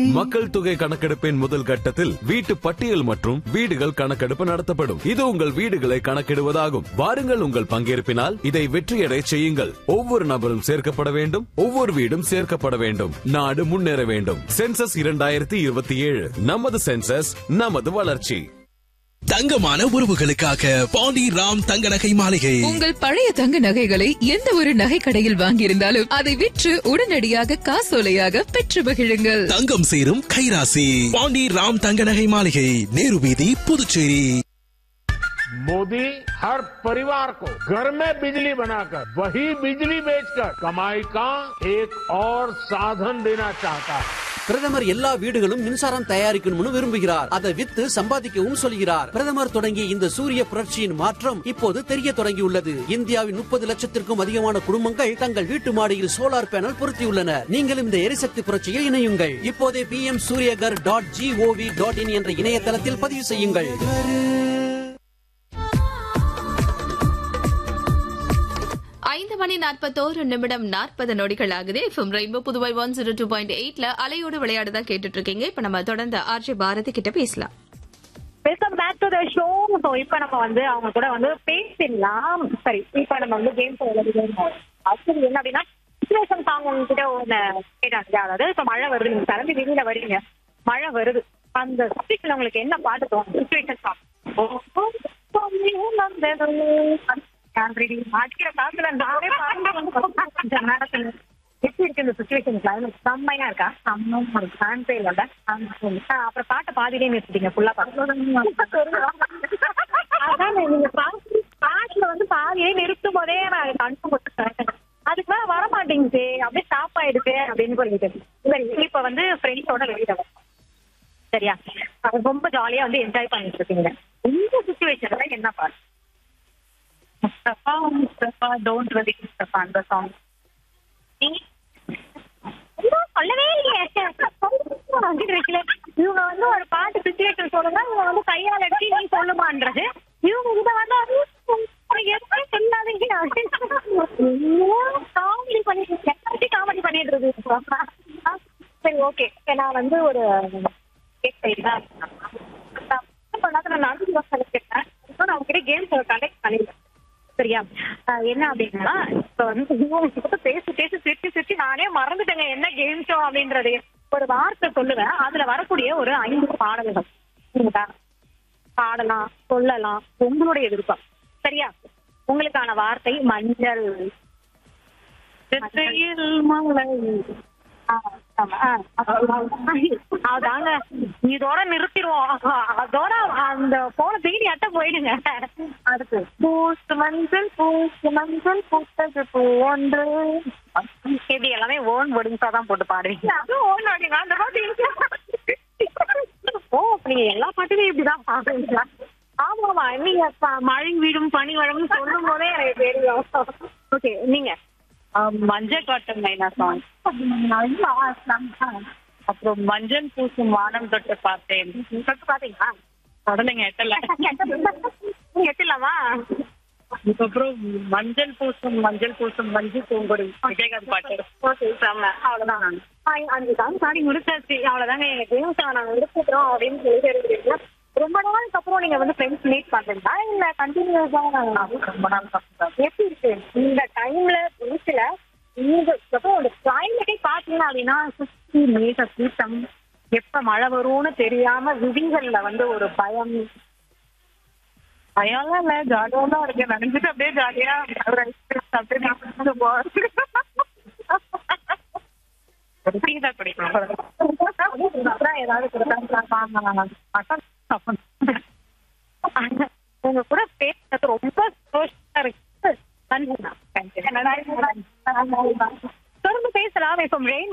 மக்கள் தொகை கணக்கெடுப்பின் முதல் கட்டத்தில் வீட்டு பட்டியல் மற்றும் வீடுகள் கணக்கெடுப்பு நடத்தப்படும் இது உங்கள் வீடுகளை கணக்கிடுவதாகும் வாருங்கள் உங்கள் பங்கேற்பினால் இதை வெற்றியடை செய்யுங்கள் ஒவ்வொரு நபரும் சேர்க்கப்பட வேண்டும் ஒவ்வொரு வீடும் சேர்க்கப்பட வேண்டும் நாடு முன்னேற வேண்டும் சென்சஸ் இரண்டாயிரத்தி இருபத்தி ஏழு நமது சென்சஸ் நமது வளர்ச்சி தங்கமான உறவுகளுக்காக பாண்டி ராம் தங்க நகை மாளிகை உங்கள் பழைய தங்க நகைகளை எந்த ஒரு நகை கடையில் வாங்கியிருந்தாலும் அதை விற்று உடனடியாக காசோலையாக பெற்று மகிழுங்கள் தங்கம் சேரும் கைராசி பாண்டி ராம் தங்க நகை மாளிகை நேரு வீதி புதுச்சேரி मोदी हर परिवार को घर में बिजली बनाकर वही बिजली बेचकर कमाई का एक और साधन देना चाहता है பிரதமர் எல்லா வீடுகளும் மின்சாரம் தயாரிக்கணும்னு விரும்புகிறார் அதை வித்து சம்பாதிக்கவும் சொல்கிறார் பிரதமர் தொடங்கிய இந்த சூரிய புரட்சியின் மாற்றம் இப்போது தெரிய தொடங்கியுள்ளது இந்தியாவின் முப்பது லட்சத்திற்கும் அதிகமான குடும்பங்கள் தங்கள் வீட்டு மாடியில் சோலார் பேனல் பொருத்தியுள்ளனர் நீங்களும் இந்த எரிசக்தி புரட்சியில் இணையுங்கள் இப்போதே P M Suryaghar dot G O V dot in என்ற இணையதளத்தில் பதிவு செய்யுங்கள் ஐந்து மணி நாற்பத்தோரு நிமிடம் நாற்பது நொடிகள் ஆகுது FM rainbow Puduvai one zero two point எயிட்ல அலையோடு விளையாடு தான் கேட்டுட்டு இருக்கீங்க இப்ப நம்ம தொடர்ந்து ஆர்ஜி பாரதி கிட்ட பேசலாம் welcome back to the show so இப்போ நம்ம வந்து அவங்க கூட வந்து பேசிடலாம் சரி இப்போ நம்ம வந்து கேம் ஆக்சுவலி என்ன அப்படின்னா சுச்சுவேஷன் சாங் உங்ககிட்ட ஒன்று கேட்டாங்க அதாவது இப்போ மழை வருது நீங்க கிளம்பி வெளியில வரீங்க மழை வருது அந்த சுச்சுவேஷன் உங்களுக்கு என்ன பாட்டு தோணும் சுச்சுவேஷன் சாங் அடிக்கிற காத்துல நானே பாட்டு மேடத்துல எப்படி இருக்கு இந்த சுச்சுவேஷன் கிளைமேட் செம்மையா இருக்கா செம்ம ஒரு ஃபேன் பேரோட அப்புறம் பாட்டை பாதிலே நிறுத்திட்டீங்க ஃபுல்லா அதான் நீங்க பாட்டு பாட்டுல வந்து பாதியே நிறுத்தும் போதே நான் கன்ஃபார்ம் கொடுத்துட்டேன் அதுக்கு மேல வர மாட்டேங்குது அப்படியே ஸ்டாப் ஆயிடுது அப்படின்னு சொல்லிட்டு சரி இப்ப வந்து ஃப்ரெண்ட்ஸோட வெளியில வரோம் சரியா அது ரொம்ப ஜாலியா வந்து என்ஜாய் பண்ணிட்டு இருக்கீங்க இந்த சுச்சுவேஷன்ல என்ன பாட்டு முஸ்தபா முஸ்தபா டோன்ட் ரெடி முஸ்தபா அந்த சாங் சொல்லவே இல்லையே வைக்கல இவங்க வந்து ஒரு பாட்டு சுச்சுவேஷன் சொல்லுங்க இவங்க வந்து கையால் அடிச்சு நீ சொல்லுமான்றது இவங்க கிட்ட வந்து உனக்கு எதுவுமே சொல்லாதீங்க காமெடி பண்ணிட்டு காமெடி பண்ணிட்டு இருக்கு சரி ஓகே நான் வந்து ஒரு நான் நடந்து கேட்டேன் நான் உங்ககிட்ட கேம்ஸ் கனெக்ட் பண்ணிருக்கேன் சரியா அஹ் என்ன அப்படின்னா இப்ப வந்து உங்ககிட்ட பேசி பேசி சிரிச்சு சிரிச்சு நானே மறந்துட்டேங்க என்ன கேம் ஷோ அப்படின்றது ஒரு வார்த்தை சொல்லுவேன் அதுல வரக்கூடிய ஒரு ஐந்து பாடல்கள் சரிங்களா? பாடலாம் சொல்லலாம் உங்களுடைய விருப்பம் சரியா உங்களுக்கான வார்த்தை மஞ்சள் மலை ஆ, ஆமா, ஆ, அதாங்க இதோட நிறுத்திடுவோம் அதோட அந்த போன தேடி அட்ட போயிடுங்க அடுத்து பூசு மஞ்சள் பூசு மஞ்சள் பூத்தது பூ ஒன்று இப்படி எல்லாமே ஓன் ஒடிஞ்சா தான் போட்டு பாடுவீங்க அதுவும் ஓன் ஓடிங்க அந்த பாட்டு ஓ அப்ப நீங்க எல்லா பாட்டுமே இப்படிதான் பாடுவீங்களா ஆமாமா நீங்க ப- மழை வீடும் பனி வழங்கும் சொல்லும் போதே எனக்கு தெரியும் ஓகே நீங்க மஞ்சள் காட்டும் மைனா சாங் அப்புறம் மஞ்சள் பூசும் வானம் தொட்டு பார்த்தேன் தொட்டு பாத்தீங்களா உடனேங்க எட்டல எட்டலாமா அதுக்கப்புறம் மஞ்சள் பூசும் மஞ்சள் பூசும் மஞ்சள் பூங்கொடி விஜயகாந்த் பாட்டு ஓகே செம்ம அவ்வளவுதான் நான் அஞ்சு சாங் பாடி முடிச்சாச்சு அவ்வளவுதாங்க எங்க கேம்ஸ் நாங்க எடுத்துக்கிறோம் அப்படின்னு சொல்லி தெரிஞ்சுக்கிட்டு ரொம்ப நாளுக்கு அப்புறம் நீங்க வந்து ஃப்ரெண்ட்ஸ் மீட் பண்றீங்களா இல்ல கண்டினியூஸா ரொம்ப நாள் எப்படி இருக்கு இந்த டைம்ல பீச்ல இந்த அப்புறம் ஒரு கிளைமேட்டே பாத்தீங்க அப்படின்னா சுத்தி மேக கூட்டம் எப்ப மழை வரும்னு தெரியாம விதிகள்ல வந்து ஒரு பயம் பயம்லாம் இல்ல ஜாலியா தான் இருக்கு நினைச்சிட்டு அப்படியே ஜாலியா ஒரு ice cream சாப்பிட்டு நடந்து போறது. ஒரு டீ தான் குடிக்கணும் அப்புறம் ஏதாவது கொடுத்தா உங்க கூட பேசுறது ரொம்ப சந்தோஷமா இருக்கு நன்றி தொடர்ந்து பேசலாம் இப்போ ரெயின்